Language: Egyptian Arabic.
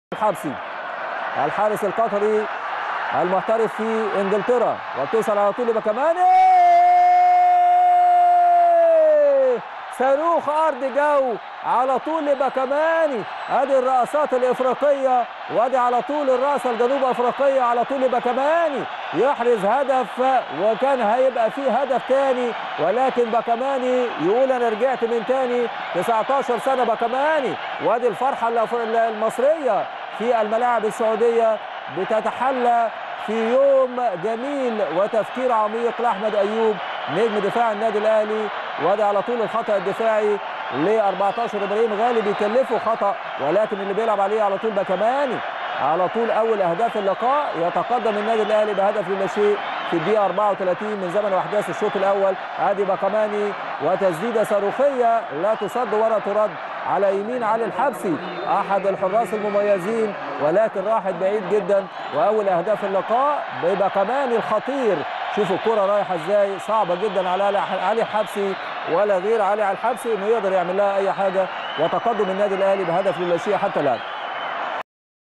الحبسي الحارس القطري المحترف في انجلترا وبتوصل على طول لبكماني صاروخ ارض جو على طول لبكماني ادي الرأسات الافريقيه وادي على طول الرأسه الجنوب افريقيه على طول لبكماني يحرز هدف وكان هيبقى فيه هدف تاني ولكن بكماني يقول انا رجعت من تاني 19 سنه بكماني وادي الفرحه المصريه في الملاعب السعوديه بتتحلى في يوم جميل وتفكير عميق لاحمد ايوب نجم دفاع النادي الاهلي وادي على طول الخطا الدفاعي ل 14 ابراهيم غالي بيكلفه خطا ولكن اللي بيلعب عليه على طول بكماني على طول اول اهداف اللقاء يتقدم النادي الاهلي بهدف لا شيء في الدقيقه 34 من زمن واحداث الشوط الاول ادي بكماني وتسديده صاروخيه لا تصد ولا ترد على يمين علي الحبسي احد الحراس المميزين ولكن راحت بعيد جدا واول اهداف اللقاء ببكماني الخطير شوفوا الكره رايحه ازاي صعبه جدا على علي الحبسي ولا غير علي الحبسي انه يقدر يعمل لها اي حاجه وتقدم النادي الاهلي بهدف لا شيء حتى الان